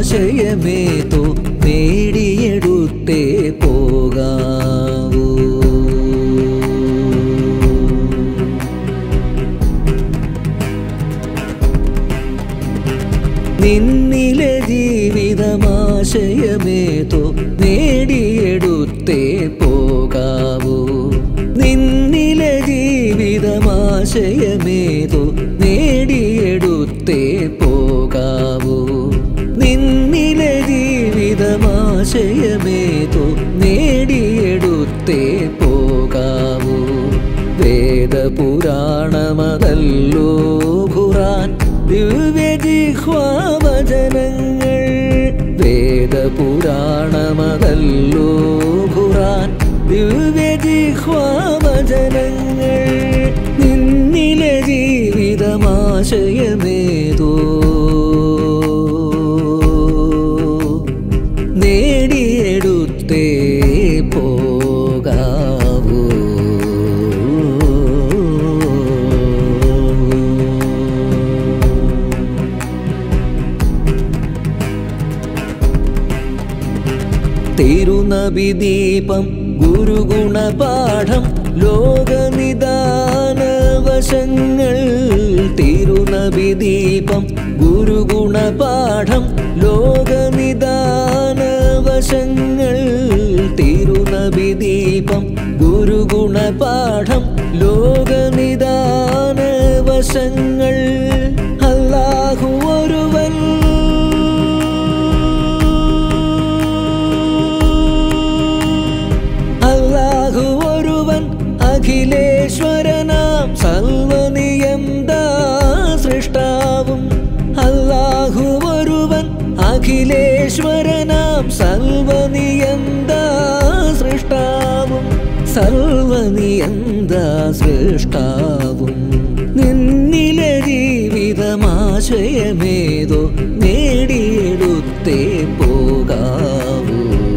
ജീവിതമാശയമേതോ നേടിയെടുത്തേ പോകാവൂ നിന്നിലെ ജീവിതമാശയമേതോ നേടിയെടുത്തേ പോകാവൂ നിന്നിലെ ജീവിതമാശയമേതോ നേടിയെടുത്തേ പോകാവൂ നിന്നിലെ ജീവിതമാശയമേതോ നേടിയെടുത്തേ പോകാവൂ വേദപുരാണമതല്ലോ ഖുറാൻ ദിവ്യജിഹ്വാവചനങ്ങൾ വേദപുരാണമതല്ലോ ഖുറാൻ ദിവ്യജിഹ്വാവചനങ്ങൾ നിന്നിലെ ജീവിതമാശയമേതോ നേടിയെടുത്തേ പോകാവൂ തിരുനബിദീപം ഗുരുഗുണപാഠം ലോകനിദാനവശങ്ങൾ തിരുനബിദീപം ഗുരുഗുണപാഠം ലോകനിദാനവശങ്ങൾ തിരുനബിദീപം ഗുരുഗുണപാഠം ലോകനിദാനവശങ്ങൾ അല്ലാഹു ഒരുവൻ അല്ലാഹു ഒരുവൻ അഖിലേശ്വരനാം സർവനിയന്താ സൃഷ്ടാവും അല്ലാഹു ഒരുവൻ അഖിലേശ്വരനാം സർവനിയന്താ സൃഷ്ടാവും സർവനിയന്താ സൃഷ്ടാവും നിന്നിലെ ജീവിതമാശയമേതോ നേടിയെടുത്തേ പോകാവൂ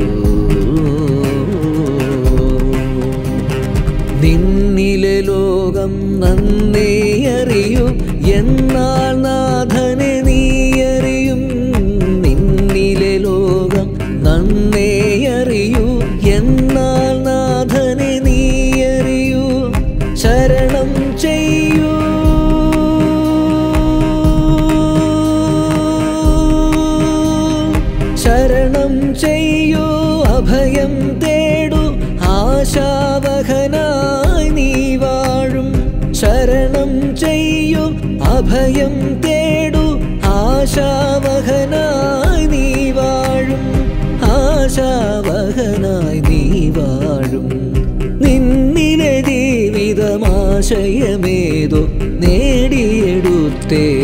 നിന്നിലെ ലോകം നന്നേ അറിയൂ എന്നാൽ നാഥനെ നീ അറിയും നിന്നിലെ ലോകം നന്നേ അറിയൂ എന്നാൽ നാഥനെ നീ അറിയൂ ശരണം ചെയ്യൂ ശരണം ചെയ്യൂ അഭയം തേടൂ ആശാവഹനായി നീ വാഴും ശരണം ചെയ്യൂ അഭയം തേടൂ ആശാവഹനായി നീ വാഴും ആശാവഹനായി നീ വാഴും നിന്നിലെ ജീവിതമാശയമേതോ നേടിയെടുത്തേ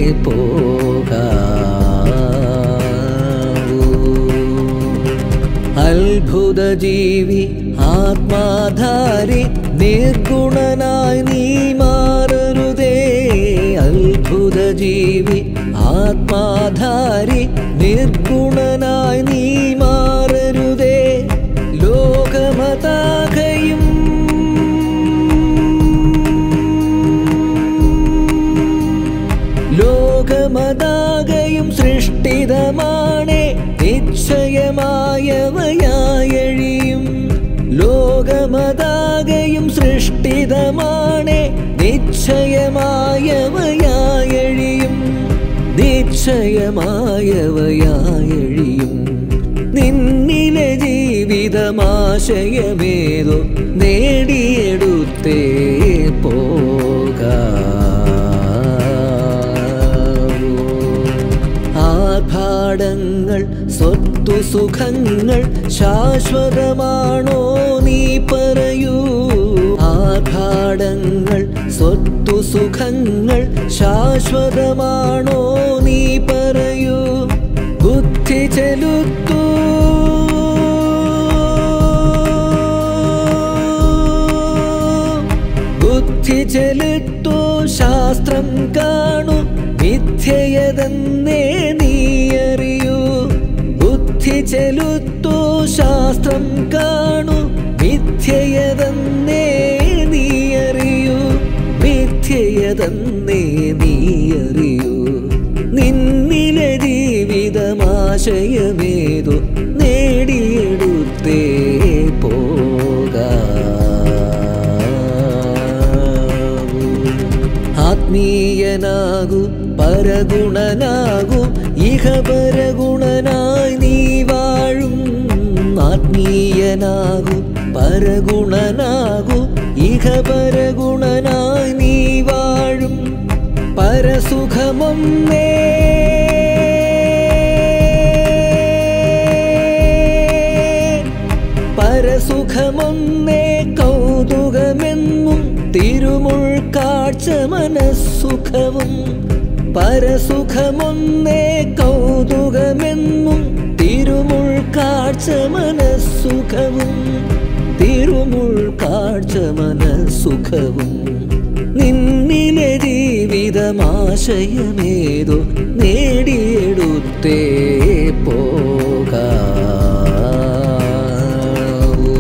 പോകാവൂ അത്ഭുത ജീവി ആത്മാധാരി നിർഗുണനായി നീ മാറരുതേ അത്ഭുത ജീവി ആത്മാധാരി നിർഗുണനായി നീ മാറരുതേ ലോകമതാകയും ലോകമതാകയും സൃഷ്ടിതമാണേ നിശ്ചയമായവയായഴിയും ലോകമതാകയും സൃഷ്ടിതമാണേ നിശ്ചയമായവയായഴിയും നിശ്ചയമായവയായഴിയും നിന്നിലെ ജീവിതമാശയമേതോ നേടിയെടുത്തേ പോകാവൂ ആഭാടങ്ങൾ സ്വത്തു സുഖങ്ങൾ ശാശ്വതമാണോ നീ പറയൂ ആഭാടങ്ങൾ സ്വത്തു സുഖങ്ങൾ ശാശ്വതമാണോ നീ പറയൂ ബുദ്ധി ചെലുത്തൂ ബുദ്ധി ചെലുത്തൂ ശാസ്ത്രം കാണൂ മിഥ്യയതെന്നേ നീ അറിയൂ ബുദ്ധി ചെലുത്തൂ ശാസ്ത്രം കാണൂ മിഥ്യയതെന്നേ നീ അറിയൂ മിഥ്യയതെന്നേ നീ അറിയൂ നിന്നിലെ ജീവിതമാശയമേതോ ആശയമേതു നേടിയെടുത്തേ പോകാവൂ ആത്മീയനാകൂ പരഗുണനാകൂ ഇഹപരഗുണനായി നീ വാഴും ആത്മീയനാകൂ പരഗുണനാകൂ ഇഹപരഗുണനായി നീ വാഴും പരസുഖമൊന്നേ പരസുഖമൊന്നേ കൗതുകമെന്നും തിരുമുൾ കാഴ്ച മനസ്സുഖവും പരസുഖമൊന്നേ കൗതുകമെന്നും തിരുമുൾ കാഴ്ച മനസ്സുഖവും തിരുമുൾ കാഴ്ച മനസ്സുഖവും നിന്നിലെ ജീവിതമാശയമേതോ നേടിയെടുത്തേ പോകാവൂ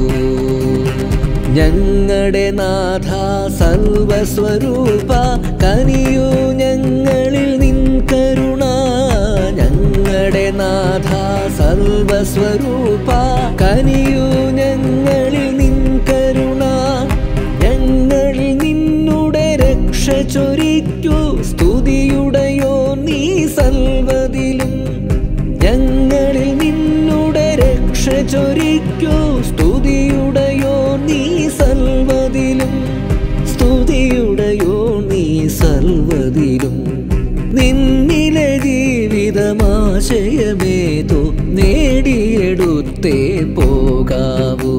ഞങ്ങളുടെ നാഥ സർവസ്വരൂപ കനിയൂ ഞങ്ങളിൽ നിൻ കരുണ ഞങ്ങളുടെ നാഥ സർവസ്വരൂപ കനിയൂ ഞങ്ങളിൽ നിൻ കരുണ ഞങ്ങളിൽ നിന്നുടെ രക്ഷ ചൊരിക്കൂ സ്തുതിയുടയോ നീ സർവതിലും ഞങ്ങളിൽ നിന്നുടെ രക്ഷ ചൊരിക്കൂ സ്തുതിയുടയോ നീ സർവതിലും സ്തുതിയുടയോ നീ സർവതിലും നിന്നിലെ ജീവിതമാശയമേതോ നേടിയെടുത്തേ പോകാവൂ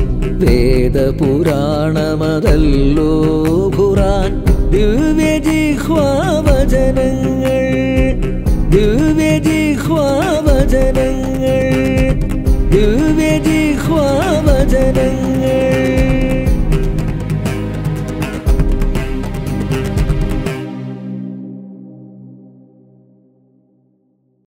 വേദപുരാണമതല്ലോ ഖുറാൻ ദിവ്യജിഹ്വാവചനങ്ങൾ ദിവ്യജിഹ്വാവചനങ്ങൾ ദിവ്യജിഹ്വാവചനങ്ങൾ